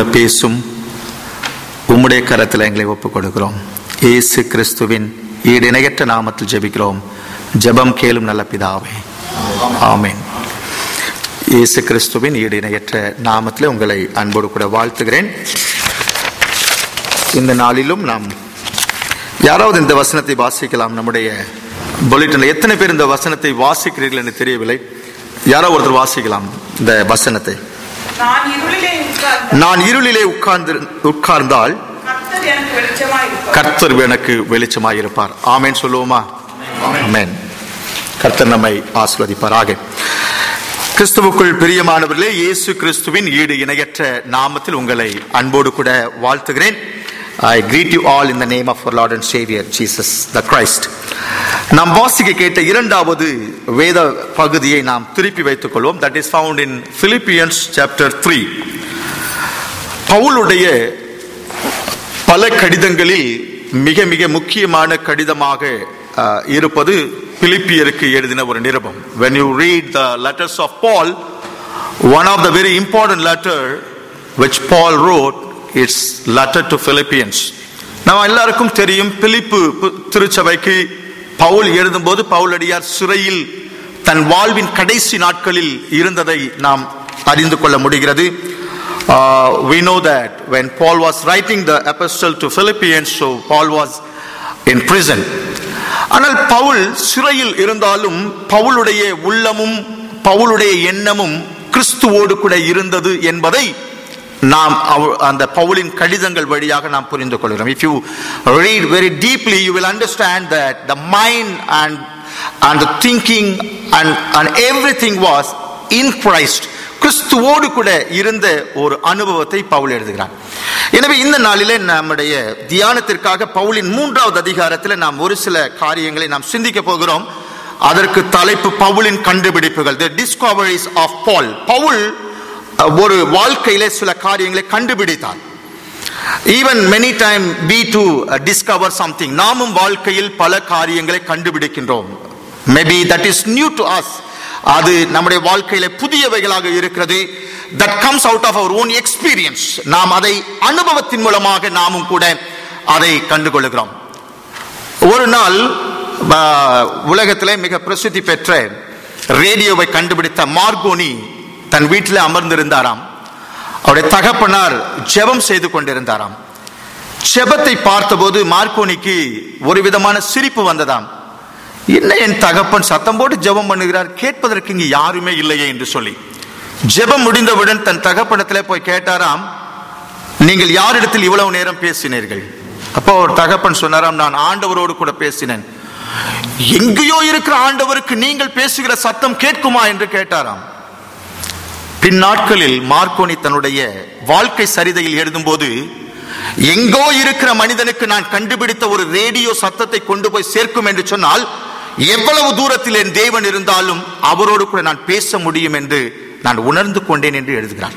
கூட பேசும் உம்முடைய கரத்தில் எங்களை ஒப்புக் கொடுக்கிறோம் இயேசு கிறிஸ்துவின் ஈடு இணையற்ற நாமத்தில் ஜெபிக்கிறோம் ஜெபம் கேளும் நல்ல பிதாவே ஆமென் இயேசு கிறிஸ்துவின் ஈடு இணையற்ற நாமத்தில் உங்களை அன்போடு கூட வாழ்த்துகிறேன் இந்த நாளிலும் நாம் யாராவது இந்த வசனத்தை வாசிக்கலாம் நம்முடைய புல்லட்டின்ல எத்தனை பேர் இந்த வசனத்தை வாசிக்கிறீர்கள் என்று தெரியவில்லை யாரோ ஒருத்தர் வாசிக்கலாம் இந்த வசனத்தை நான் இருளிலே உட்கார்ந்து நான் இருளிலே உட்கார்ந்து உட்கார்ந்தால் கர்த்தர் எனக்கு வெளிச்சமாய் இருப்பார் கர்த்தர் எனக்கு வெளிச்சமாய் இருப்பார் ஆமென் சொல்லுவோமா ஆமென் கர்த்தர் நம்மை ஆஸ்வதிப்பாராக கிறிஸ்துவுக்குள் பிரியமானவர்களே இயேசு கிறிஸ்துவின் ஈடு இணையற்ற நாமத்தில் உங்களை அன்போடு கூட வாழ்த்துகிறேன் I greet you all in the name of lord and saviour Jesus the Christ நாம் வாசிக்க கேட்ட இரண்டாவது வேத பகுதியை நாம் திருப்பி வைத்துக் கொள்வோம் that is found in Philippians chapter three பவுலுடைய பல கடிதங்களில் மிக மிக முக்கியமான கடிதமாக அஹ், இருப்பது பிலிப்பியருக்கு எழுதின ஒரு நிருபம் when you read the letters of paul one of the very important letter which paul wrote is letter to philippians நம்ம எல்லாருக்கும் தெரியும் பிலிப்பு பு- திருச்சபைக்கு பவுல் எழுதும்போது பவுலடியார் சிறையில் தன் வாழ்வின் கடைசி நாட்களில் இருந்ததை நாம் அறிந்து கொள்ள முடிகிறது Uh, we know that when Paul was writing the epistle to Philippians, so Paul was in prison. ஆனால் பவுல் சிறையில் இருந்தாலும் பவுலுடைய உள்ளமும் பவுலுடைய எண்ணமும் கிறிஸ்துவோடு கூட இருந்தது என்பதை நாம் அவ- அந்த பவுலின் கடிதங்கள் வழியாக நாம் புரிந்து கொள்கிறோம் if you read very deeply you will understand that the mind and and the thinking and and everything was in Christ கிறிஸ்துவோடு கூட இருந்த ஒரு அனுபவத்தை பவுல் எழுதுகிறார் எனவே இந்த நாளிலே நம்முடைய தியானத்திற்காக பவுலின் மூன்றாவது அதிகாரத்தில் நாம் ஒரு சில காரியங்களை நாம் சிந்திக்க போகிறோம் அதற்கு தலைப்பு பவுலின் கண்டுபிடிப்புகள் தி டிஸ்கவரிஸ் ஆஃப் பால் பவுல் அஹ், ஒரு வாழ்க்கையிலே சில காரியங்களை கண்டுபிடித்தார் even many time be to discover something நாமும் வாழ்க்கையில் பல காரியங்களை கண்டுபிடிக்கின்றோம் maybe that is new to us அது நம்முடைய வாழ்க்கையில புதியவைகளாக இருக்கிறது that comes out of our own experience நாம் அதை அனுபவத்தின் மூலமாக நாமும் கூட அதை கண்டுகொள்கிறோம் ஒரு நாள் ஆ, உலகத்திலே மிக பிரசித்தி பெற்ற ரேடியோவை கண்டுபிடித்த மார்கோனி தன் வீட்டில் அமர்ந்திருந்தாராம் அவருடைய தகப்பனார் ஜெபம் செய்து கொண்டிருந்தாராம் ஜெபத்தை பார்த்தபோது மார்க்கோனிக்கு ஒரு விதமான சிரிப்பு வந்ததாம் என்ன என் தகப்பன் சத்தம் போட்டு ஜெபம் பண்ணுகிறார் கேட்பதற்கு இங்கு யாருமே இல்லையே என்று சொல்லி ஜெபம் முடிந்தவுடன் தன் தகப்பனத்திலே போய் கேட்டாராம் நீங்கள் யாரிடத்தில் இவ்வளவு நேரம் பேசினீர்கள் அப்போ ஒரு தகப்பன் சொன்னாராம் நான் ஆண்டவரோடு கூட பேசினேன் எங்கேயோ இருக்கிற ஆண்டவருக்கு நீங்கள் பேசுகிற சத்தம் கேட்குமா என்று கேட்டாராம் பின் நாட்களில் மார்க்கோனி தன்னுடைய வாழ்க்கை சரிதையில் எழுதும்போது எங்கோ இருக்கிற மனிதனுக்கு நான் கண்டுபிடித்த ஒரு ரேடியோ சத்தத்தை கொண்டு போய் சேர்க்கும் என்று சொன்னால் எவ்வளவு தூரத்தில் என் தேவன் இருந்தாலும் அவரோடு கூட நான் பேச முடியும் என்று நான் உணர்ந்து கொண்டேன் என்று எழுதுகிறார்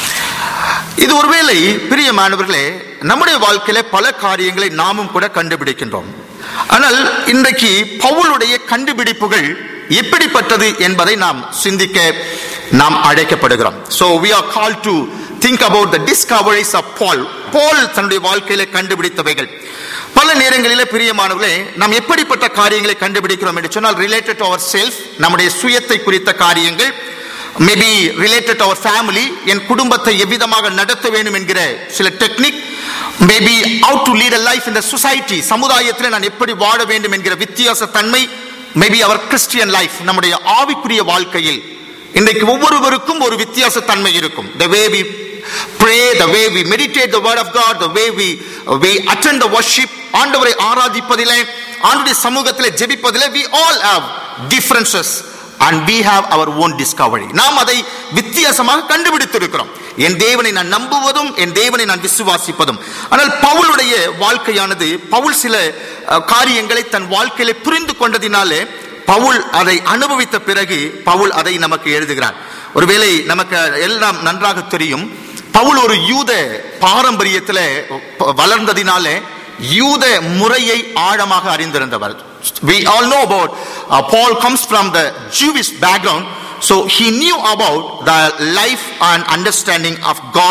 இது ஒருவேளை பிரியமானவர்களே நம்முடைய வாழ்க்கையில பல காரியங்களை நாமும் கூட கண்டுபிடிக்கின்றோம் ஆனால் இன்றைக்கு பவுலுடைய கண்டுபிடிப்புகள் எப்படிப்பட்டது என்பதை நாம் சிந்திக்க நாம் அழைக்கப்படுகிறோம் so we are called to think about the discoveries of paul paul தன்னுடைய வாழ்க்கையில கண்டுபிடித்தவைகள் பல நேரங்களிலே பிரியமானவர்களே நாம் எப்படிப்பட்ட காரியங்களை கண்டுபிடிக்கிறோம் என்று சொன்னால் ரிலேட்டட் டு அவர் செல்ஃப் நம்முடைய சுயத்தை குறித்த காரியங்கள் மேபி ரிலேட்டட் அவர் ஃபேமிலி என் குடும்பத்தை எவ்விதமாக நடத்த வேண்டும் என்கிற சில technique maybe out to lead a life இந்த சொசைட்டி சமுதாயத்தில் நான் எப்படி வாழ வேண்டும் என்கிற வித்தியாச தன்மை மேபி அவர் கிறிஸ்டியன் லைஃப் நம்முடைய ஆவிக்குரிய வாழ்க்கையில் இன்றைக்கு ஒவ்வொருவருக்கும் ஒரு வித்தியாச தன்மை இருக்கும் the way we pray the way we meditate the word of god the way we we attend the worship ஆண்டவரை ஆராதிப்பதிலே ஆண்டுடைய சமூகத்திலே ஜெபிப்பதிலே we all have differences and we have our own discovery நாம் அதை வித்தியாசமாக கண்டுபிடித்திருக்கிறோம் என் தேவனை நான் நம்புவதும் என் தேவனை நான் விசுவாசிப்பதும் ஆனால் பவுலுடைய வாழ்க்கையானது பவுல் சில அஹ், காரியங்களை தன் வாழ்க்கையில புரிந்து கொண்டதினாலே பவுல் அதை அனுபவித்த பிறகு பவுல் அதை நமக்கு எழுதுகிறார் ஒருவேளை நமக்கு எல்லாம் நன்றாக தெரியும் பவுல் ஒரு யூத பாரம்பரியத்தில் வளர்ந்ததினாலே யூத முறையை ஆழமாக அறிந்திருந்தவர் we all know about uh, paul comes from the jewish background so he knew about the life and understanding of god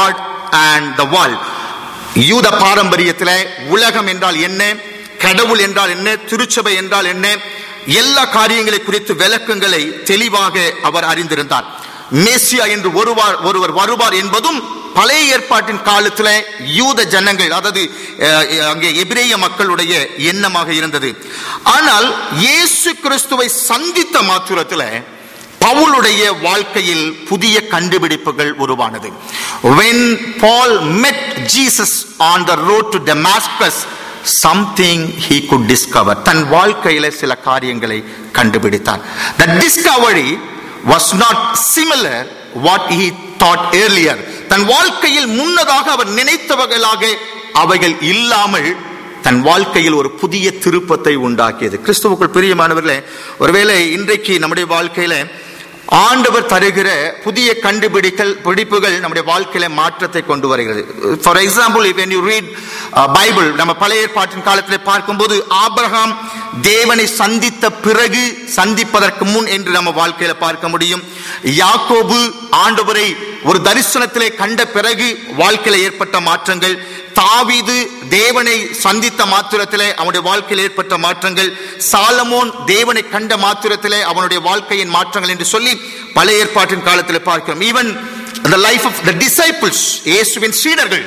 and the world யூத பாரம்பரியத்தில் உலகம் என்றால் என்ன கடவுள் என்றால் என்ன திருச்சபை என்றால் என்ன எல்லா காரியங்களை குறித்து விளக்கங்களை தெளிவாக அவர் அறிந்திருந்தார் மேசியா என்று ஒருவார் ஒருவர் வருவார் என்பதும் பழைய ஏற்பாட்டின் காலத்தில் யூத ஜனங்கள் அதாவது அஹ், அங்கே எபிரேய மக்களுடைய எண்ணமாக இருந்தது ஆனால் இயேசு கிறிஸ்துவை சந்தித்த மாத்திரத்தில் பவுலுடைய வாழ்க்கையில் புதிய கண்டுபிடிப்புகள் உருவானது when paul met jesus on the road to damascus something he could discover தன் வாழ்க்கையில சில காரியங்களை கண்டுபிடித்தார் the discovery was not similar what he thought earlier தன் வாழ்க்கையில் முன்னதாக அவர் நினைத்தவர்களாக அவைகள் இல்லாமல் தன் வாழ்க்கையில் ஒரு புதிய திருப்பத்தை உண்டாக்கியது கிறிஸ்துவுக்குள் பிரியமானவர்களே ஒருவேளை இன்றைக்கு நம்முடைய வாழ்க்கையில ஆண்டவர் தருகிற புதிய கண்டுபிடிக்கல் பிடிப்புகள் நம்முடைய வாழ்க்கையில மாற்றத்தை கொண்டு வருகிறது for example when you read Bible நம்ம பழைய ஏற்பாட்டின் காலத்தில் பார்க்கும்போது ஆபிரகாம் தேவனை சந்தித்த பிறகு சந்திப்பதற்கு முன் என்று நம்ம வாழ்க்கையில பார்க்க முடியும் யாக்கோபு ஆண்டவரை ஒரு தரிசனத்திலே கண்ட பிறகு வாழ்க்கையில ஏற்பட்ட மாற்றங்கள் தாவீது தேவனை சந்தித்த மாத்திரத்திலே அவனுடைய வாழ்க்கையில் ஏற்பட்ட மாற்றங்கள் சாலமோன் தேவனை கண்ட மாத்திரத்திலே அவனுடைய வாழ்க்கையின் மாற்றங்கள் என்று சொல்லி பழைய ஏற்பாட்டின் காலத்தில் பார்க்கிறோம் even the life of the disciples இயேசுவின் சீடர்கள்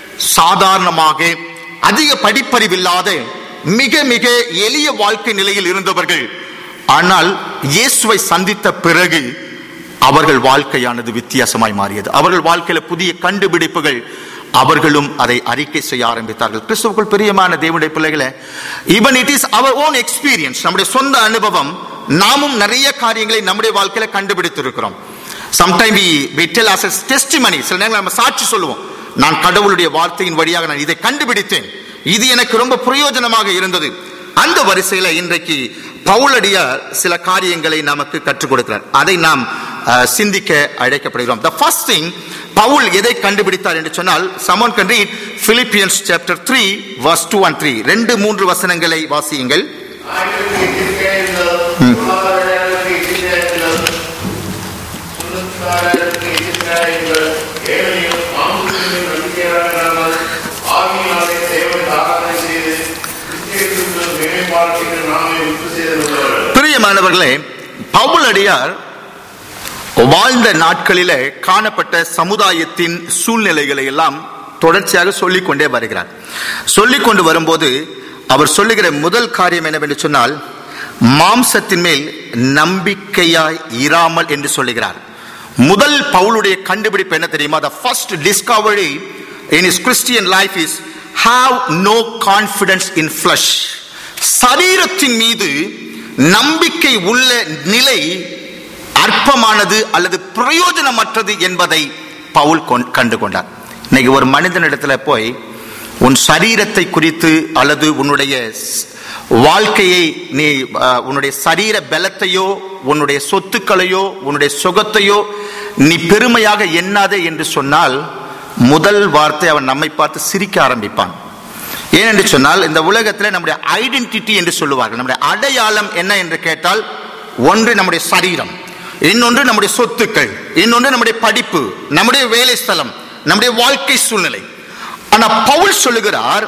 சாதாரணமாக அதிக படிப்பறிவில்லாத மிக மிக எளிய வாழ்க்கை நிலையில் இருந்தவர்கள் ஆனால் இயேசுவை சந்தித்த பிறகு அவர்கள் வாழ்க்கையானது வித்தியாசமாய் மாறியது அவர்கள் வாழ்க்கையில புதிய கண்டுபிடிப்புகள் அவர்களும் அதை அறிக்கை செய்ய ஆரம்பித்தார்கள் கிறிஸ்துவுக்குள் பிரியமான தேவனுடைய பிள்ளைகளை even it is our own experience நம்முடைய சொந்த அனுபவம் நாமும் நிறைய காரியங்களை நம்முடைய வாழ்க்கையில கண்டுபிடித்திருக்கிறோம் sometime we we tell us testimony சில நேரங்கள் நம்ம சாட்சி சொல்லுவோம் நான் கடவுளுடைய வார்த்தையின் வழியாக நான் இதை கண்டுபிடித்தேன் இது எனக்கு ரொம்ப பிரயோஜனமாக இருந்தது அந்த வரிசையில இன்றைக்கு பவுலடியார் சில காரியங்களை நமக்கு கற்றுக் கொடுக்கிறார் அதை நாம் அஹ், சிந்திக்க அழைக்கப்படுகிறோம் த ஃபர்ஸ்ட் திங் பவுல் எதை கண்டுபிடித்தார் என்று சொன்னால் someone can read Philippians chapter three verse two and three ரெண்டு மூன்று வசனங்களை வாசியுங்கள் ஆய்வுக்கு எதிர்க்கிறார்கள் பொருளாதாரத்துக்கு எதிர்க்கிறார்கள் சுண்ணத்தாரருக்கு எதிர்க்கிறார்கள் ஏழையும் மாமுகத்தின் நம்பிக்கையாளர்கள் ஆகியாலே தேவன் ஆராதனை செய்து கிறிஸ்துவுக்குள் மேம்பாட்டிற்கு நாமே உப்பு செய்துள்ளவர்கள் பிரியமானவர்களே பவுலடியார் வாழ்ந்த நாட்களிலே காணப்பட்ட சமுதாயத்தின் சூழ்நிலைகளை எல்லாம் தொடர்ச்சியாக சொல்லிக் கொண்டே வருகிறார் சொல்லிக் கொண்டு வரும்போது அவர் சொல்லுகிற முதல் காரியம் என்னவென்று சொன்னால் மாம்சத்தின் மேல் நம்பிக்கையாய் இராமல் என்று சொல்லுகிறார் முதல் பவுலுடைய கண்டுபிடிப்பு என்ன தெரியுமா the first discovery in his christian life is have no confidence in flesh சரீரத்தின் மீது நம்பிக்கை உள்ள நிலை அற்பமானது அல்லது பிரயோஜனமற்றது என்பதை பவுல் கொண்- கண்டு கொண்டார் இன்னைக்கு ஒரு மனிதனிடத்துல போய் உன் சரீரத்தை குறித்து அல்லது உன்னுடைய ஸ்- வாழ்க்கையை நீ அஹ், உன்னுடைய சரீர பலத்தையோ உன்னுடைய சொத்துக்களையோ உன்னுடைய சுகத்தையோ நீ பெருமையாக எண்ணாதே என்று சொன்னால் முதல் வார்த்தை அவன் நம்மை பார்த்து சிரிக்க ஆரம்பிப்பான் ஏனென்று சொன்னால் இந்த உலகத்தில் நம்முடைய ஐடென்டிட்டி என்று சொல்லுவார்கள் நம்முடைய அடையாளம் என்ன என்று கேட்டால் ஒன்று நம்முடைய சரீரம் இன்னொன்று நம்முடைய சொத்துக்கள் இன்னொன்று நம்முடைய படிப்பு நம்முடைய வேலை ஸ்தலம் நம்முடைய வாழ்க்கை சூழ்நிலை ஆனா பவுல் சொல்லுகிறார்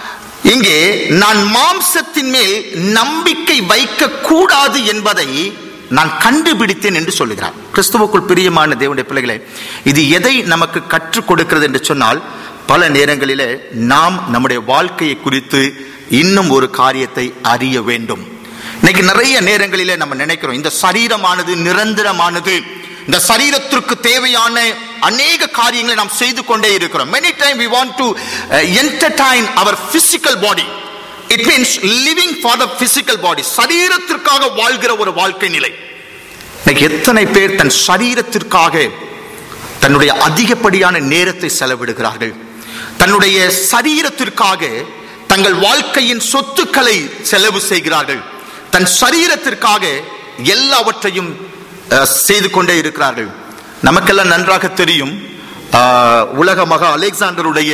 இங்கே நான் மாம்சத்தின் மேல் நம்பிக்கை வைக்க கூடாது என்பதை நான் கண்டுபிடித்தேன் என்று சொல்லுகிறார் கிறிஸ்துவுக்குள் பிரியமான தேவனுடைய பிள்ளைகளே இது எதை நமக்கு கற்றுக் கொடுக்கிறது என்று சொன்னால் பல நேரங்களிலே நாம் நம்முடைய வாழ்க்கையை குறித்து இன்னும் ஒரு காரியத்தை அறிய வேண்டும் இன்னைக்கு நிறைய நேரங்களிலே நம்ம நினைக்கிறோம் இந்த சரீரமானது நிரந்தரமானது இந்த சரீரத்திற்கு தேவையான அநேக காரியங்களை நாம் செய்து கொண்டே இருக்கிறோம் many time we want to uh, entertain our physical body it means living for the physical body சரீரத்திற்காக வாழ்கிற ஒரு வாழ்க்கை நிலை இன்னைக்கு எத்தனை பேர் தன் சரீரத்திற்காக தன்னுடைய அதிகப்படியான நேரத்தை செலவிடுகிறார்கள் தன்னுடைய சரீரத்திற்காக தங்கள் வாழ்க்கையின் சொத்துக்களை செலவு செய்கிறார்கள் தன் சரீரத்திற்காக எல்லாவற்றையும் அஹ், செய்து கொண்டே இருக்கிறார்கள் நமக்கெல்லாம் நன்றாக தெரியும் அஹ், உலக மகா அலெக்சாண்டருடைய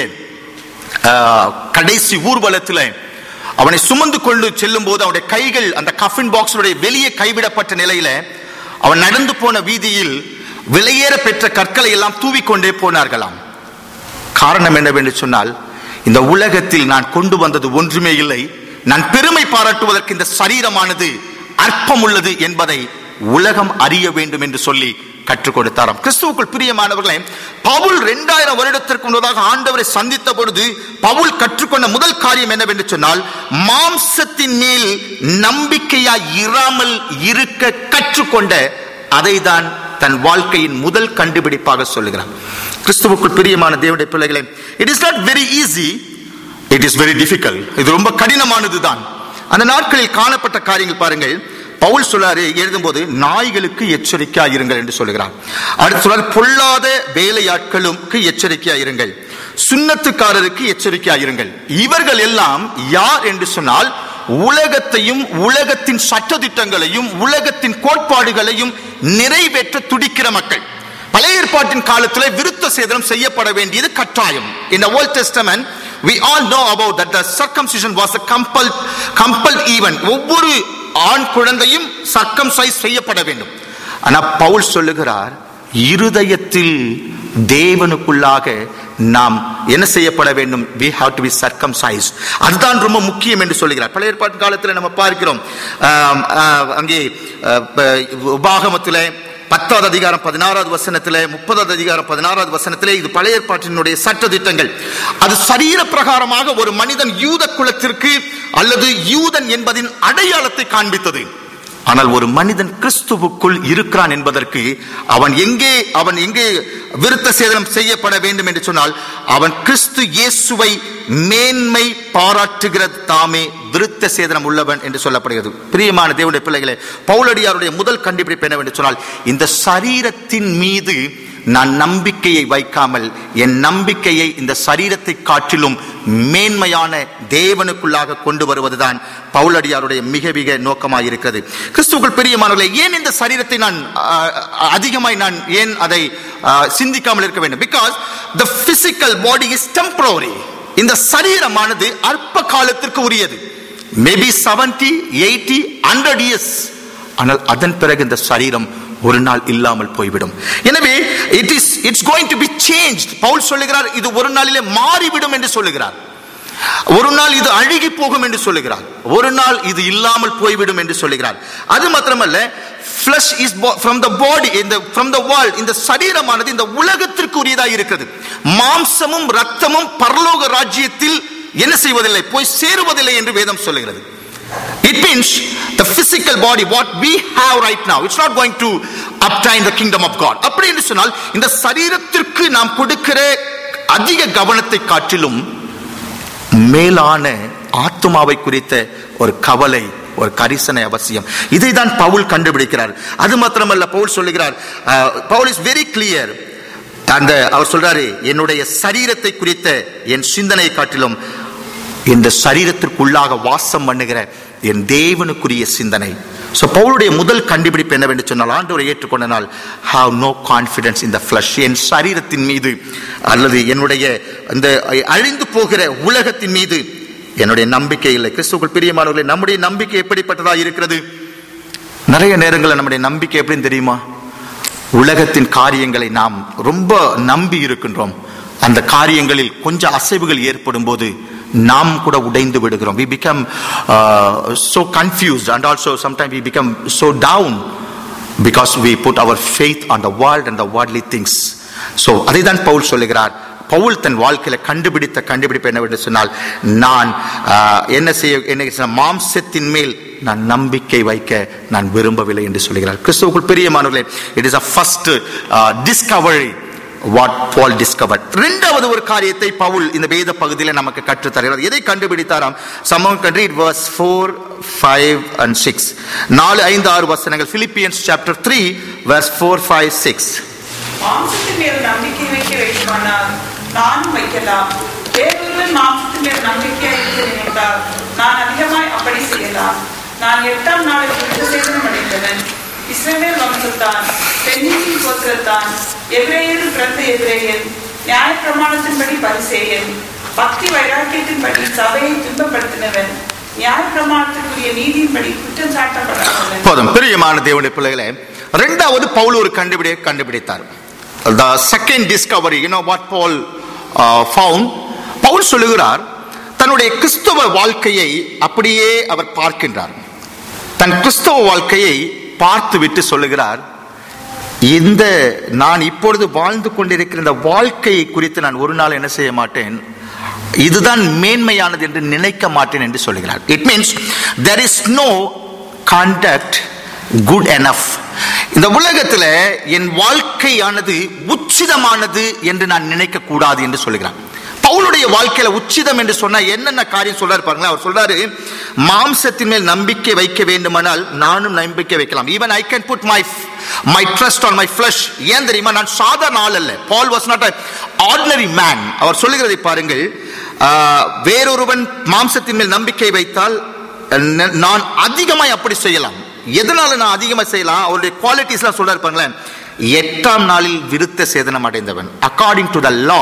அஹ், கடைசி ஊர்வலத்தில் அவனை சுமந்து கொண்டு செல்லும் போது அவனுடைய கைகள் அந்த கஃபின் பாக்ஸுடைய வெளியே கைவிடப்பட்ட நிலையில அவன் நடந்து போன வீதியில் விலையேற பெற்ற கற்களை எல்லாம் தூவிக்கொண்டே போனார்களாம் காரணம் என்னவென்று சொன்னால் இந்த உலகத்தில் நான் கொண்டு வந்தது ஒன்றுமே இல்லை நான் பெருமை பாராட்டுவதற்கு இந்த சரீரமானது அற்பமுள்ளது என்பதை உலகம் அறிய வேண்டும் என்று சொல்லி கற்றுக் கொடுத்தாராம் கிறிஸ்துவுக்குள் பிரியமானவர்களே பவுல் இரண்டாயிரம் வருடத்திற்கு முன்னதாக ஆண்டவரை சந்தித்த பொழுது பவுல் கற்றுக்கொண்ட முதல் காரியம் என்னவென்று சொன்னால் மாம்சத்தின் மேல் நம்பிக்கையாய் இராமல் இருக்க கற்றுக்கொண்ட அதை தான் தன் வாழ்க்கையின் முதல் கண்டுபிடிப்பாக சொல்லுகிறான் கிறிஸ்துவுக்குள் பிரியமான தேவனுடைய பிள்ளைகளே it is not very easy it is very difficult இது ரொம்ப கடினமானது தான் அந்த நாட்களில் காணப்பட்ட காரியங்கள் பாருங்கள் பவுல் சொல்லாரு எழுதும்போது நாய்களுக்கு எச்சரிக்கையா இருங்கள் என்று சொல்லுகிறார் அடுத்து சொல்றார் பொல்லாத வேலையாட்களுக்கு எச்சரிக்கையா இருங்கள் சுண்ணத்துக்காரருக்கு எச்சரிக்கையா இருங்கள் இவர்கள் எல்லாம் யார் என்று சொன்னால் உலகத்தையும் உலகத்தின் சட்டதிட்டங்களையும் உலகத்தின் கோட்பாடுகளையும் நிறைவேற்ற துடிக்கிற மக்கள் பழைய ஏற்பாட்டின் காலத்தில் விருத்த சேதனம் செய்யப்பட வேண்டியது கட்டாயம் in the old testament we all know about that the circumcision was a compelled compelled event ஒவ்வொரு ஆண் குழந்தையும் சர்க்கம்சைஸ் செய்யப்பட வேண்டும் ஆனா பவுல் சொல்லுகிறார் இருதயத்தில் தேவனுக்குள்ளாக நாம் என்ன செய்யப்பட வேண்டும் we have to be circumcised அதுதான் ரொம்ப முக்கியம் என்று சொல்லுகிறார் பழைய ஏற்பாட்டு காலத்தில் நம்ம பார்க்கிறோம் ஆம், ஆ, அங்கே ஆ, ப- உபாகமத்திலே பத்தாவது அதிகாரம் பதினாறாவது வசனத்திலே முப்பதாவது அதிகாரம் பதினாறாவது வசனத்திலே இது பழைய ஏற்பாட்டினுடைய சட்ட திட்டங்கள் அது சரீர பிரகாரமாக ஒரு மனிதன் யூத குலத்திற்கு அல்லது யூதன் என்பதின் அடையாளத்தை காண்பித்தது ஆனால் ஒரு மனிதன் கிறிஸ்துவுக்குள் இருக்கிறான் என்பதற்கு அவன் எங்கே அவன் எங்கே விருத்த சேதனம் செய்யப்பட வேண்டும் என்று சொன்னால் அவன் கிறிஸ்து இயேசுவை மேன்மை பாராட்டுகிற தாமே விருத்த சேதனம் உள்ளவன் என்று சொல்லப்படுகிறது பிரியமான தேவனுடைய பிள்ளைகளே பவுலடியாருடைய முதல் கண்டுபிடிப்பு என்னவென்று சொன்னால் இந்த சரீரத்தின் மீது நான் நம்பிக்கையை வைக்காமல் என் நம்பிக்கையை இந்த சரீரத்தை காட்டிலும் மேன்மையான தேவனுக்குள்ளாக கொண்டு வருவதுதான் பவுலடியாருடைய மிக மிக நோக்கமாக இருக்கிறது கிறிஸ்துவுக்குள் பிரியமானவர்களே ஏன் இந்த சரீரத்தை நான் ஆ, அதிகமாய் நான் ஏன் அதை ஆ, சிந்திக்காமல் இருக்க வேண்டும் because the physical body is temporary இந்த சரீரமானது அற்ப காலத்திற்கு உரியது maybe seventy eighty hundred years ஆனால் அதன் பிறகு இந்த சரீரம் ஒரு நாள் இல்லாமல் போய்விடும் எனவே it is it's going to be change பவுல் சொல்லுகிறார் இது ஒரு நாளிலே மாறிவிடும் என்று சொல்லுகிறார் ஒரு நாள் இது அழுகி போகும் என்று சொல்லுகிறார் ஒரு நாள் இது இல்லாமல் போய்விடும் என்று சொல்லுகிறார் அது மாத்திரமல்ல flesh is bo- from the body in the from the world இந்த சரீரமானது இந்த உலகத்திற்கு உரியதாக இருக்கிறது மாம்சமும் ரத்தமும் பரலோக ராஜ்யத்தில் என்ன செய்வதில்லை போய் சேருவதில்லை என்று வேதம் சொல்லுகிறது It means the physical body, what we have right now, it's not going to obtain the kingdom of God. அப்படி என்று சொன்னால் இந்த சரீரத்திற்கு நாம் கொடுக்கிற அதிக கவனத்தை காட்டிலும் மேலான ஆத்மாவை குறித்த ஒரு கவலை ஒரு கரிசனை அவசியம் இதை தான் பவுல் கண்டுபிடிக்கிறார் அது மாத்திரமல்ல பவுல் சொல்லுகிறார் பவுல் இஸ் வெரி கிளியர் அந்த அவர் சொல்றாரு என்னுடைய சரீரத்தை குறித்த என் சிந்தனை காட்டிலும் இந்த சரீரத்திற்குள்ளாக வாசம் பண்ணுகிற என் தேவனுக்குரிய சிந்தனை ஸோ பவுலுடைய முதல் கண்டுபிடிப்பு என்னவென்று சொன்னால் ஆண்டவரை ஏற்றுக்கொண்ட நாள் ஹாவ் நோ கான்ஃபிடன்ஸ் இந்த ஃப்ளஷ் என் சரீரத்தின் மீது அல்லது என்னுடைய இந்த அழிந்து போகிற உலகத்தின் மீது என்னுடைய நம்பிக்கை இல்லை கிறிஸ்துக்குள் பிரியமானவர்களே நம்முடைய நம்பிக்கை எப்படிப்பட்டதா இருக்கிறது நிறைய நேரங்களில் நம்முடைய நம்பிக்கை எப்படின்னு தெரியுமா உலகத்தின் காரியங்களை நாம் ரொம்ப நம்பி இருக்கின்றோம் அந்த காரியங்களில் கொஞ்சம் அசைவுகள் ஏற்படும் போது நாம் கூட உடைந்து விடுகிறோம் we become uh, so confused and also sometimes we become so down because we put our faith on the world and the worldly things so அதை தான் பவுல் சொல்லுகிறார் பவுல் தன் வாழ்க்கையில கண்டுபிடித்த கண்டுபிடிப்பு என்னவென்று சொன்னால் நான் ஆஹ், என்ன செய்ய என்ன செய்ய- மாம்சத்தின் மேல் நான் நம்பிக்கை வைக்க நான் விரும்பவில்லை என்று சொல்லுகிறார் கிறிஸ்துவுக்குள் பிரியமானவர்களே it is a first discovery what Paul discover இரண்டாவது ஒரு காரியத்தை பவுல் இந்த வேத பகுதியில் நமக்கு கற்றுத் தருகிறார் எதை கண்டுபிடித்தாராம் சமம் கண்ட்ரி it was four five and six நாலு ஐந்து ஆறு வசனங்கள் Philippians chapter three verse four five six மாம்சத்தின் மேல் நம்பிக்கை வைக்க வேண்டுமானால் நானும் வைக்கலாம் வேறொருவன் மாம்சத்தின் மேல் நம்பிக்கையாக இருக்க நினைத்தால் நான் அதிகமாய் அப்படி செய்யலாம் நான் எட்டாம் நாளில் விருத்த சேதனம் அடைந்தவன் இஸ்ரவேல் வம்சத்தான் பெண்ணின் கோத்திரத்தான் எபிரேயரில் பிறந்த எபிரேயன் நியாயப்பிரமாணத்தின்படி பரிசேயன் பக்தி வைராக்கியத்தின்படி சபையை துன்பப்படுத்தினவன் நியாயப்பிரமாணத்திற்குரிய நீதியின்படி குற்றம் சாட்டப்படாதவன் போதும் பிரியமான தேவனுடைய பிள்ளைகளே இரண்டாவது பவுல் ஒரு கண்டுபிடியை கண்டுபிடித்தார் the second discovery you know what paul found பவுல் சொல்லுகிறார் தன்னுடைய கிறிஸ்தவ வாழ்க்கையை அப்படியே அவர் பார்க்கின்றார் தன் கிறிஸ்தவ வாழ்க்கையை பார்த்துவிட்டு சொல்லுகிறார் இந்த நான் இப்பொழுது வாழ்ந்து கொண்டிருக்கிற இந்த வாழ்க்கையை குறித்து நான் ஒரு நாள் என்ன செய்ய மாட்டேன் இதுதான் மேன்மையானது என்று நினைக்க மாட்டேன் என்று சொல்லுகிறார் it means there is no contact good enough இந்த உலகத்தில் என் வாழ்க்கையானது உச்சிதமானது என்று நான் நினைக்க கூடாது என்று சொல்லுகிறார் பவுலுடைய வாழ்க்கையில உச்சிதம் என்று சொன்னா என்னென்ன காரியம் சொல்றாரு பாருங்களேன் அவர் சொல்றாரு மாம்சத்தின் மேல் நம்பிக்கை வைக்க வேண்டுமானால் நானும் நம்பிக்கை வைக்கலாம் even I can put my my trust on my flesh ஏன் தெரியுமா நான் சாதாரண ஆள் அல்ல Paul was not ordinary man அவர் சொல்லுகிறதை பாருங்கள் ஆஹ், வேறொருவன் மாம்சத்தின் மேல் நம்பிக்கை வைத்தால் ந- நான் அதிகமாய் அப்படி செய்யலாம் எதனால நான் அதிகமாக செய்யலாம் அவருடைய குவாலிட்டிஸ்லாம் சொல்றாரு பாருங்களேன் எட்டாம் நாளில் விருத்த சேதனம் அடைந்தவன் according to the law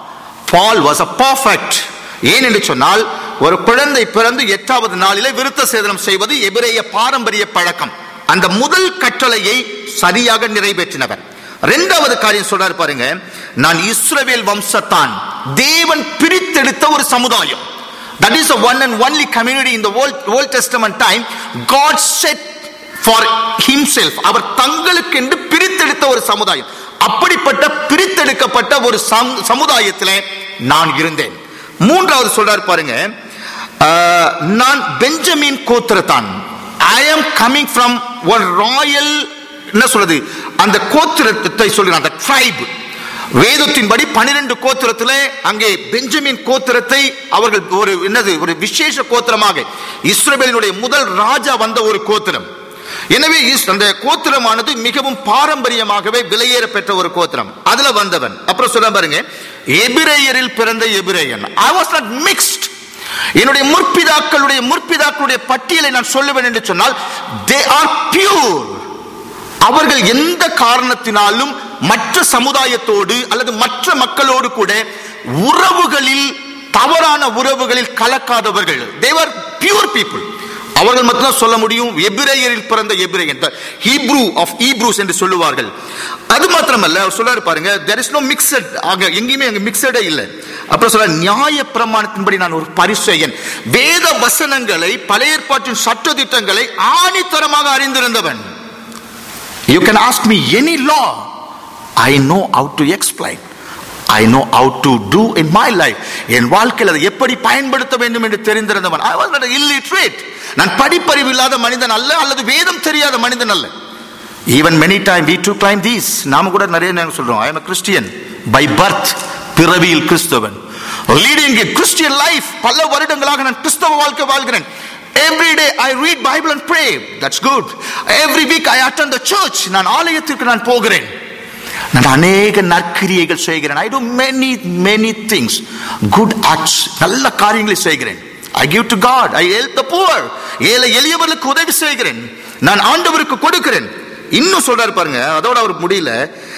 Paul was a perfect ஏன் என்று சொன்னால் ஒரு குழந்தை பிறந்து எட்டாவது நாளிலே விருத்த சேதனம் செய்வது எபிரேய பாரம்பரிய பழக்கம் அந்த முதல் கட்டளையை சரியாக நிறைவேற்றினவர் இரண்டாவது காரியம் சொல்றாரு பாருங்க நான் இஸ்ரவேல் வம்சத்தான் தேவன் பிரித்தெடுத்த ஒரு சமுதாயம் that is the one and only community in the old, old testament time god set for himself அவர் தங்களுக்கென்று பிரித்தெடுத்த ஒரு சமுதாயம் அப்படிப்பட்ட பிரித்தெடுக்கப்பட்ட ஒரு சம்- சமுதாயத்திலே நான் இருந்தேன் மூன்றாவது சொல்றார் பாருங்க ஆஹ், நான் பெஞ்சமின் கோத்திரத்தான் I am coming from one royal என்ன சொல்றது அந்த கோத்திரத்தை சொல்கிறான் அந்த ட்ரைப் வேதத்தின்படி பனிரெண்டு கோத்திரத்திலே அங்கே பெஞ்சமின் கோத்திரத்தை அவர்கள் ஒரு என்னது ஒரு விசேஷ கோத்திரமாக இஸ்ரவேலினுடைய முதல் ராஜா வந்த ஒரு கோத்திரம் எனவே இஸ்- அந்த கோத்திரமானது மிகவும் பாரம்பரியமாகவே விலையேற பெற்ற ஒரு கோத்திரம் அதுல வந்தவன் அப்புறம் சொல்ல பாருங்க எபிரேயரில் பிறந்த எபிரேயன் ஐ வாஸ் நாட் மிக்ஸ்ட் என்னுடைய முற்பிதாக்களுடைய முற்பிதாக்களுடைய பட்டியலை நான் சொல்லுவேன் என்று சொன்னால் தே ஆர் பியூர் அவர்கள் எந்த காரணத்தினாலும் மற்ற சமுதாயத்தோடு அல்லது மற்ற மக்களோடு கூட உறவுகளில் தவறான உறவுகளில் கலக்காதவர்கள் தேவர் பியூர் பீப்புள் அவர்கள் மட்டும்தான் சொல்ல முடியும் எபிரேயரில் பிறந்த எபிரேயன் ஹீப்ரூ ஆஃப் ஈப்ரூஸ் என்று சொல்லுவார்கள் அது மாத்திரமல்ல அவர் சொல்றாரு பாருங்க there is no mixed ஆக எங்கேயுமே அங்க மிக்சடே இல்லை அப்புறம் சொல்ற நியாய பிரமாணத்தின்படி நான் ஒரு பரிசெயன் வேத வசனங்களை பழைய ஏற்பாட்டின் சட்ட திட்டங்களை ஆணித்தரமாக அறிந்திருந்தவன் You can ask me any law. I know how to explain. I know how to do in my life. என் வாழ்க்கையில் அதை எப்படி பயன்படுத்த வேண்டும் என்று தெரிந்திருந்தவன் I was not illiterate. நான் படிப்பறிவு இல்லாத மனிதன் அல்ல அல்லது வேதம் தெரியாத மனிதன் அல்ல even many time we do claim these நாம கூட நிறைய நேரம் சொல்றோம் I am Christian by birth பிறவியில் கிறிஸ்தவன் லீடிங் கிறிஸ்டியன் லைஃப் பல வருடங்களாக நான் கிறிஸ்தவ வாழ்க்கை வாழ்கிறேன் Every day I read Bible and pray. That's good. Every week I attend the church. நான் ஆலயத்திற்கு நான் போகிறேன் நான் அநேக நற்கிரியைகள் செய்கிறேன் ஐ do many many things good acts நல்ல காரியங்களை செய்கிறேன் ஐ give to God I help the poor ஏழை எளியவர்களுக்கு உதவி செய்கிறேன் நான் ஆண்டவருக்கு கொடுக்கிறேன் இன்னும் சொல்றாரு பாருங்க அதோட அவர் முடியல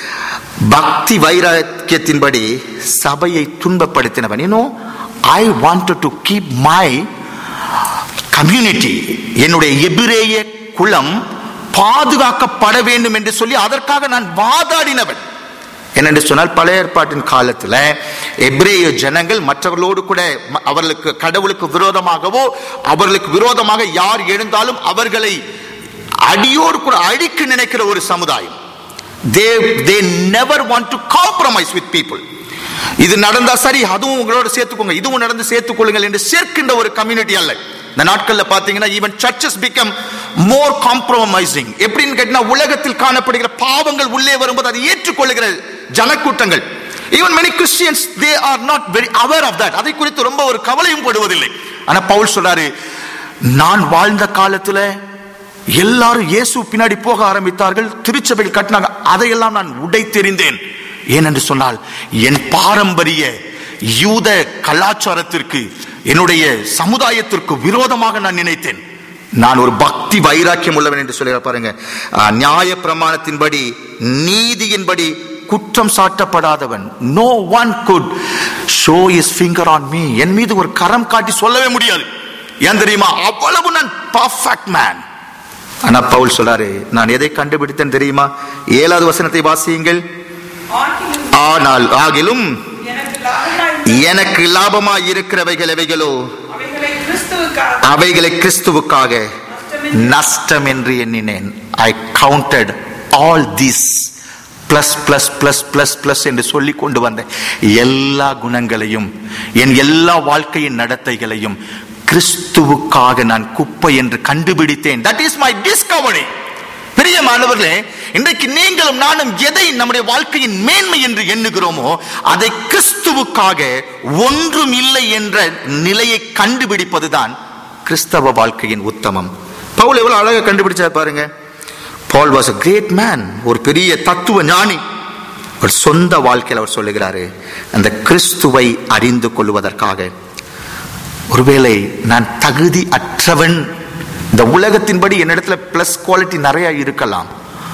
பக்தி வைராக்கியத்தின்படி சபையை துன்பப்படுத்தினவன் இன்னும் I wanted to keep my community என்னுடைய எபிரேய குலம் பாதுகாக்கப்பட வேண்டும் என்று சொல்லி அதற்காக நான் வாதாடினவன் என்னென்று சொன்னால் பழைய ஏற்பாட்டின் காலத்தில் எபிரேய ஜனங்கள் மற்றவர்களோடு கூட ம- அவர்களுக்கு கடவுளுக்கு விரோதமாகவோ அவர்களுக்கு விரோதமாக யார் எழுந்தாலும் அவர்களை அடியோடு கூட அழிக்க நினைக்கிற ஒரு சமுதாயம் they they never want to compromise with people இது நடந்தா சரி அதுவும் உங்களோட சேர்த்துக்கோங்க இதுவும் நடந்து சேர்த்துக்கொள்ளுங்கள் என்று சேர்க்கின்ற ஒரு கம்யூனிட்டி அல்ல இந்த நாட்கள்ல பாத்தீங்கன்னா even churches become more compromising எப்படின்னு கேட்டா உலகத்தில் காணப்படுகிற பாவங்கள் உள்ளே வரும்போது அதை ஏற்றுக்கொள்ளுகிற ஜனக்கூட்டங்கள் even many Christians they are not very aware of that அதை குறித்து ரொம்ப ஒரு கவலையும் படுவதில்லை ஆனா பவுல் சொல்றாரு நான் வாழ்ந்த காலத்துல எல்லாரும் இயேசு பின்னாடி போக ஆரம்பித்தார்கள் திருச்சபையில் கட்டினாங்க அதையெல்லாம் நான் உடைத்தெறிந்தேன் ஏனென்று சொன்னால் என் பாரம்பரிய யூத கலாச்சாரத்திற்கு என்னுடைய சமுதாயத்திற்கு விரோதமாக நான் நினைத்தேன் நான் ஒரு பக்தி வைராக்கியம் உள்ளவன் என்று சொல்லி பாருங்க ஆஹ், நியாய பிரமாணத்தின்படி நீதியின்படி குற்றம் சாட்டப்படாதவன் no one could show his finger on me என் மீது ஒரு கரம் காட்டி சொல்லவே முடியாது ஏன் தெரியுமா அவ்வளவு நான் பர்ஃபெக்ட் மேன் ஆனா பவுல் சொல்றாரு நான் எதை கண்டுபிடித்தேன் தெரியுமா ஏழாவது வசனத்தை வாசியுங்கள் ஆகிலும் ஆனால் ஆகிலும் எனக்கு லாபமாய் எனக்கு லாபமாய் இருக்கிறவைகள் எவைகளோ அவைகளை கிறிஸ்துவுக்காக அவைகளை கிறிஸ்துவுக்காக நஷ்டமென்று நஷ்டம் என்று எண்ணினேன் I counted all this plus plus plus plus plus என்று சொல்லி கொண்டு வந்த எல்லா குணங்களையும் என் எல்லா வாழ்க்கையின் நடத்தைகளையும் கிறிஸ்துவுக்காக நான் குப்பை என்று கண்டுபிடித்தேன் தட் இஸ் மை டிஸ்கவரி பிரியமானவர்களே இன்றைக்கு நீங்களும் நானும் எதை நம்முடைய வாழ்க்கையின் மேன்மை என்று எண்ணுகிறோமோ அதை கிறிஸ்துவுக்காக ஒன்றும் இல்லை என்ற நிலையை கண்டுபிடிப்பதுதான் கிறிஸ்தவ வாழ்க்கையின் உத்தமம் பவுல் எவ்வளவு அழகா கண்டுபிடிச்சார் பாருங்க Paul was a great man ஒரு பெரிய தத்துவ ஞானி அவர் சொந்த வாழ்க்கையில் அவர் சொல்லுகிறாரு அந்த கிறிஸ்துவை அறிந்து கொள்வதற்காக ஒருவேளை நான் தகுதி அற்றவன் இந்த உலகத்தின்படி என்னிடத்துல பிளஸ் குவாலிட்டி நிறைய இருக்கலாம்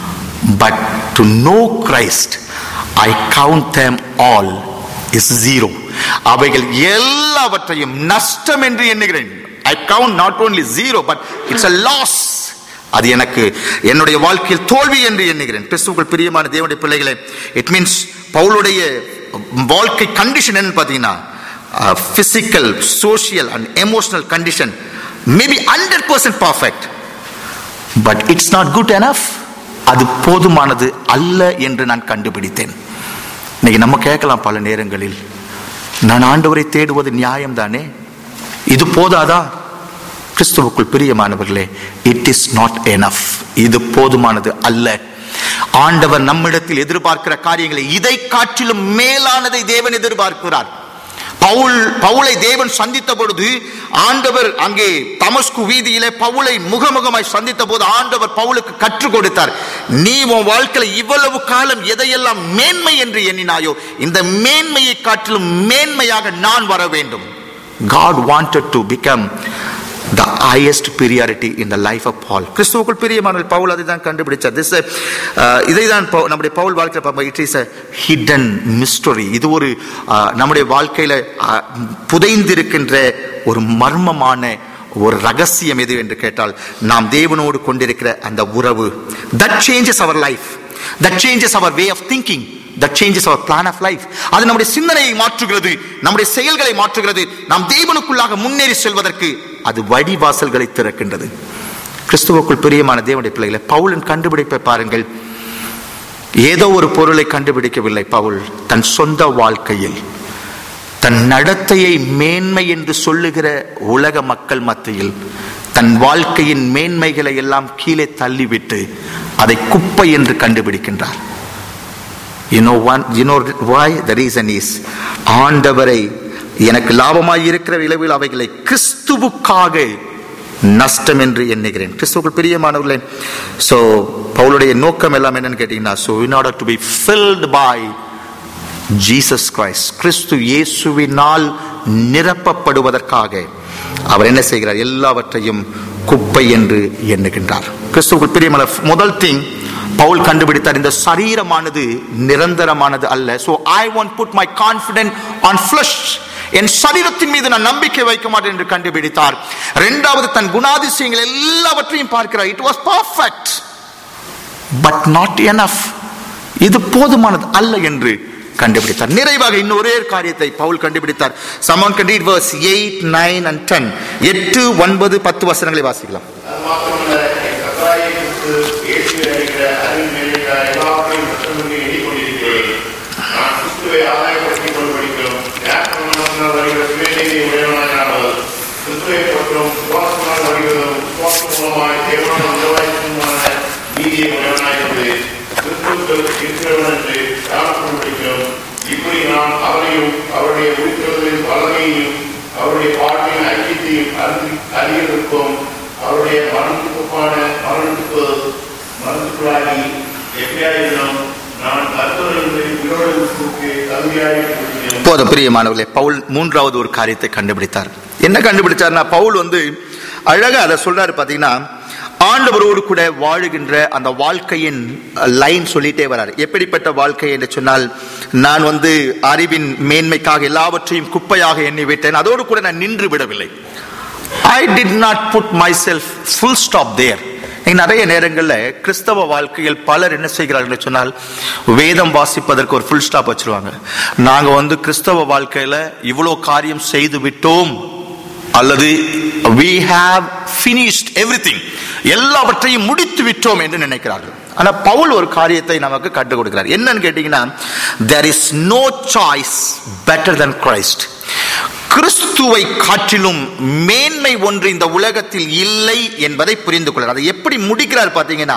but to know Christ I count them all is zero அவைகள் எல்லாவற்றையும் நஷ்டம் என்று எண்ணுகிறேன் I count not only zero but it's a loss அது எனக்கு என்னுடைய வாழ்க்கையில் தோல்வி என்று எண்ணுகிறேன் கிறிஸ்துவுக்குள் பிரியமான தேவனுடைய பிள்ளைகளே இட் மீன்ஸ் பவுலுடைய வாழ்க்கை கண்டிஷன் என்னன்னு பார்த்தீங்கன்னா physical social and emotional condition maybe hundred percent perfect but it's not good enough அது போதுமானது அல்ல என்று நான் கண்டுபிடித்தேன் இன்னைக்கு நம்ம கேட்கலாம் பல நேரங்களில் நான் ஆண்டவரை தேடுவது நியாயம் தானே இது போதாதா கிறிஸ்துவுக்குள் பிரியமானவர்களே இட் இஸ் நாட் எனஃப் இது போதுமானது அல்ல ஆண்டவர் நம்மிடத்தில் எதிர்பார்க்கிற காரியங்களை இதை காட்டிலும் மேலானதை தேவன் எதிர்பார்க்கிறார் பவுல் பவுலை தேவன் சந்தித்த பொழுது ஆண்டவர் அங்கே தமஸ்கு வீதியிலே பவுலை முகமுகமாய் சந்தித்த போது ஆண்டவர் பவுலுக்கு கற்றுக் கொடுத்தார் நீ உன் வாழ்க்கையில இவ்வளவு காலம் எதையெல்லாம் மேன்மை என்று எண்ணினாயோ இந்த மேன்மையை காட்டிலும் மேன்மையாக நான் வர வேண்டும் God wanted to become the highest superiority in the life of Paul. கிறிஸ்துவுக்குள் பிரியமான பவுல் அதை தான் கண்டுபிடிச்சார் திஸ் இதை தான் பவு- நம்முடைய பவுல் வாழ்க்கையில் பார்ப்போம் it is a hidden mystery இது ஒரு uh, நம்முடைய வாழ்க்கையில uh, புதைந்திருக்கின்ற ஒரு மர்மமான ஒரு ரகசியம் எது என்று கேட்டால் நாம் தேவனோடு கொண்டிருக்கிற அந்த உறவு that changes our life that changes our way of thinking that changes our plan of life அது நம்முடைய சிந்தனையை மாற்றுகிறது நம்முடைய செயல்களை மாற்றுகிறது நாம் தேவனுக்குள்ளாக முன்னேறி செல்வதற்கு அது வழிவாசல்களை திறக்கின்றது கிறிஸ்துவுக்குள் பிரியமான தேவனுடைய பிள்ளைகளை பவுலின் கண்டுபிடிப்பை பாருங்கள் ஏதோ ஒரு பொருளை கண்டுபிடிக்கவில்லை பவுல் தன் சொந்த வாழ்க்கையில் தன் நடத்தையை மேன்மை என்று சொல்லுகிற உலக மக்கள் மத்தியில் தன் வாழ்க்கையின் மேன்மைகளை எல்லாம் கீழே தள்ளிவிட்டு அதை குப்பை என்று கண்டுபிடிக்கின்றார் you know one you know why the reason is ஆண்டவரை எனக்கு லாபமாய் இருக்கிற விளைவில் அவைகளை கிறிஸ்துவுக்காக நஷ்டம் என்று எண்ணுகிறேன் கிறிஸ்துவுக்குள் பிரியமானவர்களே ஸோ பவுலுடைய நோக்கம் எல்லாம் என்னன்னு கேட்டீங்கன்னா so in order to be filled by Jesus Christ கிறிஸ்து இயேசுவினால் நிரப்பப்படுவதற்காக அவர் என்ன செய்கிறார் எல்லாவற்றையும் குப்பை என்று எண்ணுகின்றார் கிறிஸ்துவுக்குள் பிரியமான முதல் திங் பவுல் கண்டுபிடித்தார் இந்த சரீரமானது நிரந்தரமானது அல்ல so i won't put my confidence on flesh என் சரீரத்தின் மீது நான் நம்பிக்கை வைக்க மாட்டேன் என்று கண்டுபிடித்தார் இரண்டாவது தன் குணாதிசயங்கள் எல்லாவற்றையும் பார்க்கிறார் it was perfect but not enough இது போதுமானது அல்ல என்று கண்டுபிடித்தார் நிறைவாக இன்னும் ஒரே ஒரு காரியத்தை பவுல் கண்டுபிடித்தார் சமன் கண்டீட் verse eight nine and ten எட்டு ஒன்பது பத்து வசனங்களை வாசிக்கலாம் அது மாத்திரமல்ல என் கர்த்தராகிய கிறிஸ்து இயேசுவை அறிகிற அறிவின் மேலிருக்கிற எல்லாவற்றையும் நஷ்டமென்று எண்ணிக்கொண்டிருக்கிறேன். நான் கிறிஸ்துவை ஆதாயப்படுத்திக் கொள்வதற்கும், ஞானஸ்நானத்தினால் வருகிற சுயநீதியை உடையவனாயிராமல், கிறிஸ்துவைப் பற்றும் விசுவாசத்தினால் வருகிறதும், விசுவாசம் மூலமாய் தேவனான உத்தரவாதமான நீதியை உடையவனாயிருந்து, கிறிஸ்துவுக்குள் இருக்கிறவன் என்று ஞானப்படும்படிக்கும், இப்படி நான் அவரையும் அவருடைய உயிர்த்தெழுதலின் வல்லமையையும் அவருடைய வாழ்வின் ஐக்கியத்தையும் அறிந்து அறியதற்கும் அவருடைய மரணத்துக்குப்பான மரணத்துக்கு மரணத்துக்குள்ளாகி எப்படியாயினும் நான் கர்த்தரிலிருந்து உயிரோடு இருக்கிறதுக்கு தகுதியாய் இருக்கிறேன். போதும் பிரியமானவர்களே பவுல் மூன்றாவது ஒரு காரியத்தை கண்டுபிடித்தார் என்ன கண்டுபிடிச்சார்னா பவுல் வந்து அழகா அதை சொல்றாரு பாத்தீங்கன்னா ஆண்டவரோடு கூட வாழுகின்ற அந்த வாழ்க்கையின் லைன் சொல்லிட்டே வராரு எப்படிப்பட்ட வாழ்க்கை என்று சொன்னால் நான் வந்து அறிவின் மேன்மைக்காக எல்லாவற்றையும் குப்பையாக எண்ணி விட்டேன் அதோடு கூட நான் நின்று விடவில்லை I did not put myself full stop there இங்க நிறைய நேரங்கள்ல கிறிஸ்தவ வாழ்க்கையில் பலர் என்ன செய்கிறார்கள் என்று சொன்னால் வேதம் வாசிப்பதற்கு ஒரு ஃபுல் ஸ்டாப் வச்சிருவாங்க நாங்க வந்து கிறிஸ்தவ வாழ்க்கையில இவ்வளோ காரியம் செய்து விட்டோம் அல்லது we have finished everything எல்லாவற்றையும் முடித்து விட்டோம் என்று நினைக்கிறார்கள் ஆனா பவுல் ஒரு காரியத்தை நமக்கு கற்றுக் கொடுக்கிறார் என்னன்னு கேட்டீங்கன்னா there is no choice better than christ கிறிஸ்துவை காட்டிலும் மேன்மை ஒன்று இந்த உலகத்தில் இல்லை என்பதை புரிந்து கொள்கிறார் அதை எப்படி முடிக்கிறார் பார்த்தீங்கன்னா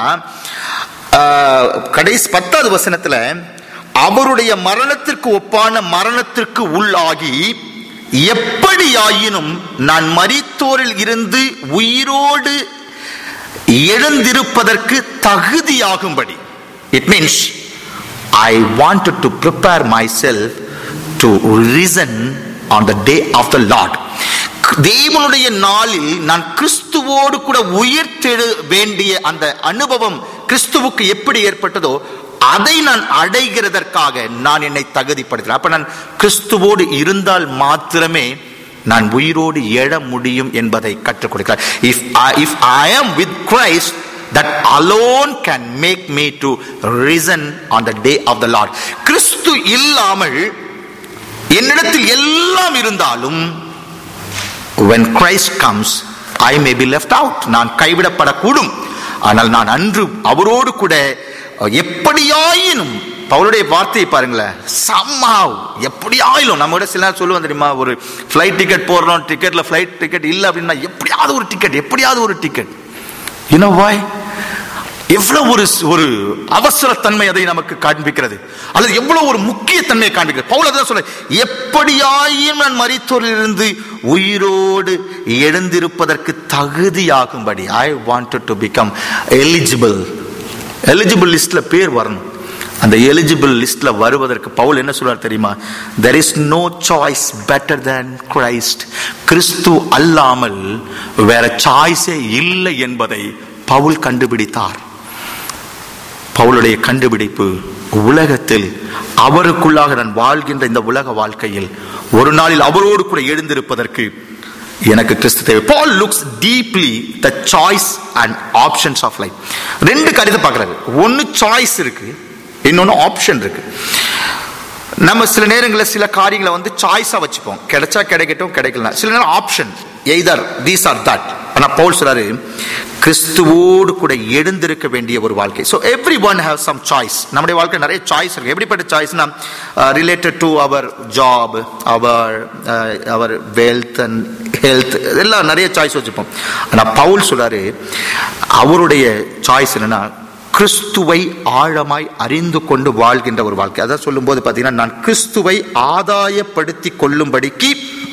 ஆஹ், கடைசி பத்தாவது வசனத்துல அவருடைய மரணத்திற்கு ஒப்பான மரணத்திற்கு உள்ளாகி எப்படியாயினும் நான் மரித்தோரில் இருந்து உயிரோடு எழுந்திருப்பதற்கு தகுதியாகும்படி it means I wanted to prepare myself to risen on the day of the lord தேவனுடைய நாளில் நான் கிறிஸ்துவோடு கூட உயிர்த்தெழு வேண்டிய அந்த அனுபவம் கிறிஸ்துவுக்கு எப்படி ஏற்பட்டதோ அதை நான் அடைகிறதற்காக நான் என்னை தகுதிப்படுத்தினேன் அப்ப நான் கிறிஸ்துவோடு இருந்தால் மாத்திரமே நான் உயிரோடு எழ முடியும் என்பதை கற்றுக் கொடுக்கிறார் if if I am with Christ that alone can make me to risen on the day of the lord கிறிஸ்து இல்லாமல் என்னிடத்தில் எல்லாம் இருந்தாலும் when christ comes i may be left out நான் கைவிடப்படக்கூடும் ஆனால் நான் அன்று அவரோடு கூட எப்படியாயினும் பவுலுடைய வார்த்தையை பாருங்களேன் somehow எப்படியாயிலும் நம்ம கூட சில நேரம் சொல்லுவோம் தெரியுமா ஒரு ஃப்ளைட் டிக்கெட் போடுறோம் டிக்கெட்ல ஃப்ளைட் டிக்கெட் இல்லை அப்படின்னா எப்படியாவது ஒரு டிக்கெட் எப்படியாவது ஒரு டிக்கெட் you know why எவ்வளவு ஒரு ஒரு அவசரத்தன்மை அதை நமக்கு காண்பிக்கிறது அல்லது எவ்வளவு ஒரு முக்கியத்தன்மையை காண்பிக்கிறது பவுல் அதான் சொல்ல எப்படியாயும் நான் மரித்தோரிலிருந்து உயிரோடு எழுந்திருப்பதற்கு தகுதியாகும்படி I wanted to become eligible eligible லிஸ்ட்ல பேர் வரணும் அந்த எலிஜிபிள் லிஸ்ட்ல வருவதற்கு பவுல் என்ன சொல்றார் தெரியுமா there is no choice better than christ கிறிஸ்து அல்லாமல் வேற சாய்ஸே இல்லை என்பதை பவுல் கண்டுபிடித்தார் பவுலுடைய கண்டுபிடிப்பு உலகத்தில் அவருக்குள்ளாக நான் வாழ்கின்ற இந்த உலக வாழ்க்கையில் ஒரு நாளில் அவரோடு கூட எழுந்திருப்பதற்கு எனக்கு கிறிஸ்து தேவை Paul looks deeply the choice and options of life ரெண்டு கருத்தை பார்க்கறாரு ஒன்னு சாய்ஸ் இருக்கு இன்னொன்னு ஆப்ஷன் இருக்கு நம்ம சில நேரங்களில் சில காரியங்களை வந்து சாய்ஸா வச்சுப்போம் கிடைச்சா கிடைக்கட்டும் கிடைக்கலாம் சில நேரம் option either these are that ஆனா பவுல் சொல்றாரு கிறிஸ்துவோடு கூட எழுந்திருக்க வேண்டிய ஒரு வாழ்க்கை so everyone have some choice நம்முடைய வாழ்க்கை நிறைய சாய்ஸ் இருக்கு எப்படிப்பட்ட சாய்ஸ்னா related to our job our our wealth and health இதெல்லாம் நிறைய சாய்ஸ் வச்சுப்போம் ஆனா பவுல் சொல்றாரு அவருடைய சாய்ஸ் என்னன்னா கிறிஸ்துவை ஆழமாய் அறிந்து கொண்டு வாழ்கின்ற ஒரு வாழ்க்கை அதான் சொல்லும்போது பார்த்தீங்கன்னா நான் கிறிஸ்துவை ஆதாயப்படுத்தி கொள்ளும்படிக்கு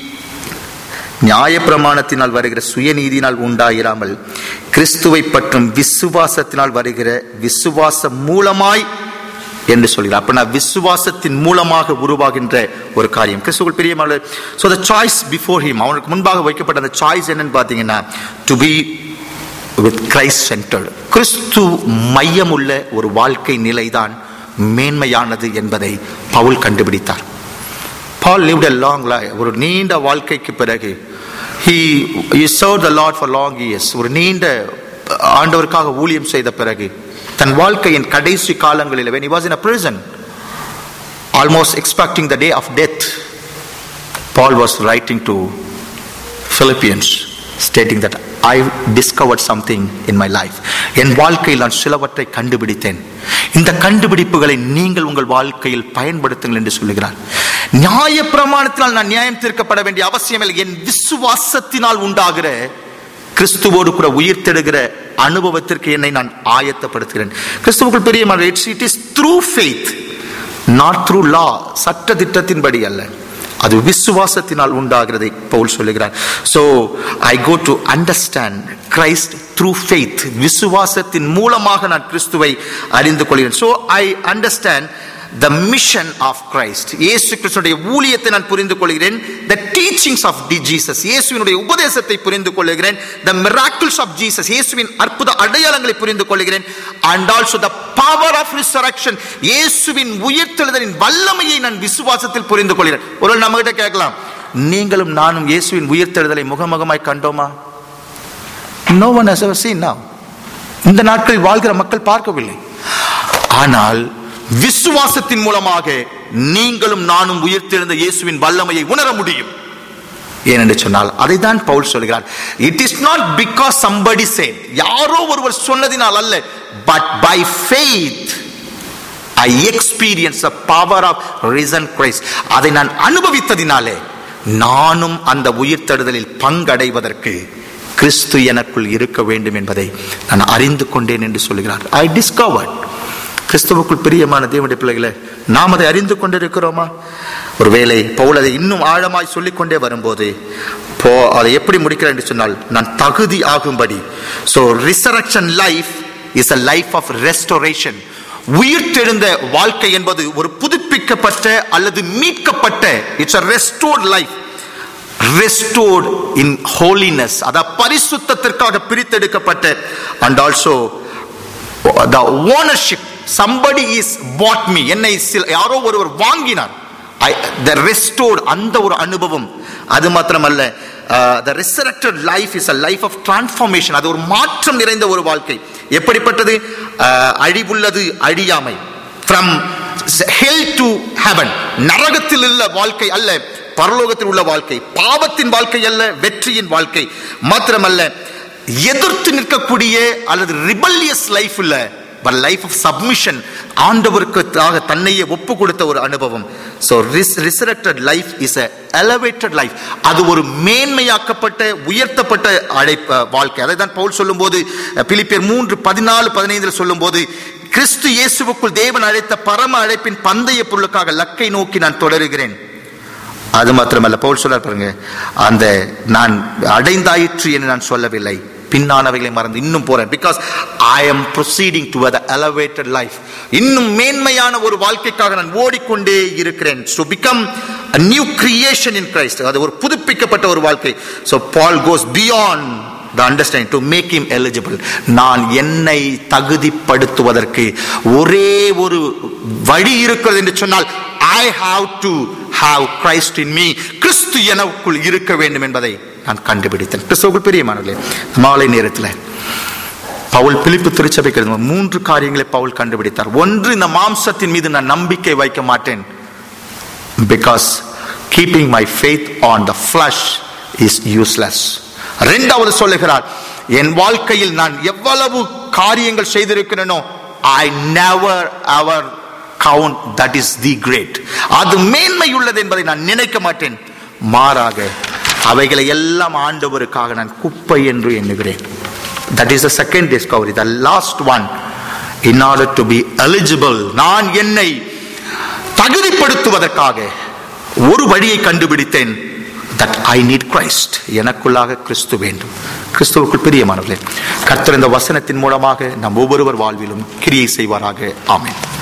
நியாயப்பிரமாணத்தினால் வருகிற சுயநீதியினால் உண்டாயிராமல் கிறிஸ்துவை பற்றும் விசுவாசத்தினால் வருகிற விசுவாசம் மூலமாய் என்று சொல்கிறார் அப்ப நான் விசுவாசத்தின் மூலமாக உருவாகின்ற ஒரு காரியம் கிறிஸ்துவ பிரியமான so the choice before him அவனுக்கு முன்பாக வைக்கப்பட்ட அந்த சாய்ஸ் என்னன்னு பார்த்தீங்கன்னா to be with Christ centered கிறிஸ்து மையமுள்ள ஒரு வாழ்க்கை நிலைதான் மேன்மையானது என்பதை பவுல் கண்டுபிடித்தார் பால் lived a long life ஒரு நீண்ட வாழ்க்கைக்கு பிறகு he he served the lord for long years ஒரு நீண்ட ஆண்டவருக்காக ஊழியம் செய்த பிறகு தன் வாழ்க்கையின் கடைசி காலங்களில் when he was in a prison almost expecting the day of death paul was writing to philippians stating that I discovered something in my life என் வாழ்க்கையில் நான் சிலவற்றை கண்டுபிடித்தேன் இந்த கண்டுபிடிப்புகளை நீங்கள் உங்கள் வாழ்க்கையில் பயன்படுத்துங்கள் என்று சொல்லுகிறார் நியாய பிரமாணத்தினால் நான் நியாயம் தீர்க்கப்பட வேண்டிய அவசியமில்லை என் விசுவாசத்தினால் உண்டாகிற கிறிஸ்துவோடு கூட உயிர் தெடுகிற அனுபவத்திற்கு என்னை நான் ஆயத்தப்படுத்துகிறேன் கிறிஸ்துவுக்குள் பெரிய it's it is through faith not through law சட்ட திட்டத்தின்படி அல்ல அது விசுவாசத்தினால் உண்டாகிறதை பவுல் சொல்லுகிறார் so I go to understand Christ through faith விசுவாசத்தின் மூலமாக நான் கிறிஸ்துவை அறிந்து கொள்கிறேன் so I understand the mission of Christ இயேசு கிறிஸ்துடைய ஊழியத்தை நான் புரிந்து கொள்கிறேன் the teachings of the Jesus இயேசுவினுடைய உபதேசத்தை புரிந்து கொள்கிறேன் த மிராக்கிள்ஸ் ஆஃப் ஜீசஸ் இயேசுவின் அற்புத அடையாளங்களை புரிந்து கொள்கிறேன் and also the power of resurrection இயேசுவின் உயிர்த்தெழுதலின் வல்லமையை நான் விசுவாசத்தில் புரிந்து கொள்கிறேன் ஒரு நம்ம கிட்ட கேட்கலாம் நீங்களும் நானும் இயேசுவின் உயிர்த்தெழுதலை முகமுகமாய் கண்டோமா no one has ever seen now இந்த நாட்களில் வாழ்கிற மக்கள் பார்க்கவில்லை ஆனால் விசுவாசத்தின் மூலமாக நீங்களும் நானும் உயிர்த்தெழுந்த இயேசுவின் வல்லமையை உணர முடியும் ஏனென்று சொன்னால் அதை தான் பவுல் சொல்கிறார் it is not because somebody said யாரோ ஒருவர் சொன்னதினால் அல்ல but by faith I experience the power of risen Christ அதை நான் அனுபவித்ததினாலே நானும் அந்த உயிர்த்தெழுதலில் பங்கடைவதற்கு கிறிஸ்து எனக்குள் இருக்க வேண்டும் என்பதை நான் அறிந்து கொண்டேன் என்று சொல்கிறார் ஐ டிஸ்கவர்ட் கிறிஸ்துவுக்குள் பிரியமான தேவனுடைய பிள்ளைகளை நாம் அதை அறிந்து கொண்டிருக்கிறோமா ஒருவேளை பவுல் அதை இன்னும் ஆழமாய் சொல்லிக் கொண்டே வரும்போது போ அதை எப்படி முடிக்கிறேன் என்று சொன்னால் நான் தகுதி ஆகும்படி so resurrection life is a life of restoration உயிர்த்தெழுந்த வாழ்க்கை என்பது ஒரு புதுப்பிக்கப்பட்ட அல்லது மீட்கப்பட்ட it's a restored life restored in holiness அதாவது பரிசுத்தத்திற்காக பிரித்தெடுக்கப்பட்ட and also the ownership somebody is bought me என்னை சில யாரோ ஒருவர் வாங்கினார் த ரெஸ்டோர்ட் அந்த ஒரு அனுபவம் அது மாத்திரமல்ல the resurrected life is a life of transformation அது ஒரு மாற்றம் நிறைந்த ஒரு வாழ்க்கை எப்படிப்பட்டது Uh, அழிவுள்ளது அழியாமை ஃப்ரம் ஹெல் டு ஹெவன் நரகத்தில் உள்ள வாழ்க்கை அல்ல பரலோகத்தில் உள்ள வாழ்க்கை பாவத்தின் வாழ்க்கை அல்ல வெற்றியின் வாழ்க்கை மாத்திரமல்ல எதிர்த்து நிற்கக்கூடிய அல்லது ரிபல்லியஸ் லைஃப் இல்ல பட் லைஃப் ஆஃப் சப்மிஷன் ஆண்டவருக்காக தன்னையே ஒப்பு கொடுத்த ஒரு அனுபவம் so resurrected life is a elevated life அது ஒரு மேன்மையாக்கப்பட்ட உயர்த்தப்பட்ட அழைப்பு வாழ்க்கை அதை தான் பவுல் சொல்லும்போது பிலிப்பியர் மூன்று பதினாலு பதினைந்தில் சொல்லும்போது கிறிஸ்து இயேசுவுக்குள் தேவன் அழைத்த பரம அழைப்பின் பந்தய பொருளுக்காக லக்கை நோக்கி நான் தொடருகிறேன் அது மாத்திரமல்ல பவுல் சொல்ல பாருங்க அந்த நான் அடைந்தாயிற்று என்று நான் சொல்லவில்லை பின்னானவைகளை மறந்து இன்னும் போறேன் because I am proceeding to the elevated life இன்னும் மேன்மையான ஒரு வாழ்க்கைக்காக நான் ஓடிக்கொண்டே இருக்கிறேன் so become a new creation in Christ அது ஒரு புதுப்பிக்கப்பட்ட ஒரு வாழ்க்கை so Paul goes beyond the understanding to make him eligible நான் என்னை தகுதிப்படுத்துவதற்கு ஒரே ஒரு வழி இருக்கிறது என்று சொன்னால் I have to have Christ in me கிறிஸ்து எனக்குள் இருக்க வேண்டும் என்பதை நான் கண்டுபிடித்தேன் கிறிஸ்துவுக்குள் பிரியமானவர்களே மாலை நேரத்தில் பவுல் பிலிப்பு திருச்சபைக்கு எழுதும் மூன்று காரியங்களை பவுல் கண்டுபிடித்தார் ஒன்று இந்த மாம்சத்தின் மீது நான் நம்பிக்கை வைக்க மாட்டேன் because keeping my faith on the flesh is useless ரெண்டாவது சொல்லுகிறார் என் வாழ்க்கையில் நான் எவ்வளவு காரியங்கள் செய்திருக்கிறேனோ ஐ நெவர் அவர் count that is the great அது மேன்மை உள்ளது என்பதை நான் நினைக்க மாட்டேன் மாறாக அவைகளை எல்லாம் ஆண்டவருக்காக நான் குப்பை என்று எண்ணுகிறேன் that is the second discovery the last one in order to be eligible நான் என்னை தகுதிப்படுத்துவதற்காக ஒரு வழியை கண்டுபிடித்தேன் தட் ஐ நீட் கிரைஸ்ட் எனக்குள்ளாக கிறிஸ்து வேண்டும் கிறிஸ்துவுக்குள் பிரியமானவர்களே கர்த்தர் இந்த வசனத்தின் மூலமாக நம் ஒவ்வொருவர் வாழ்விலும் கிரியை செய்வாராக ஆமென்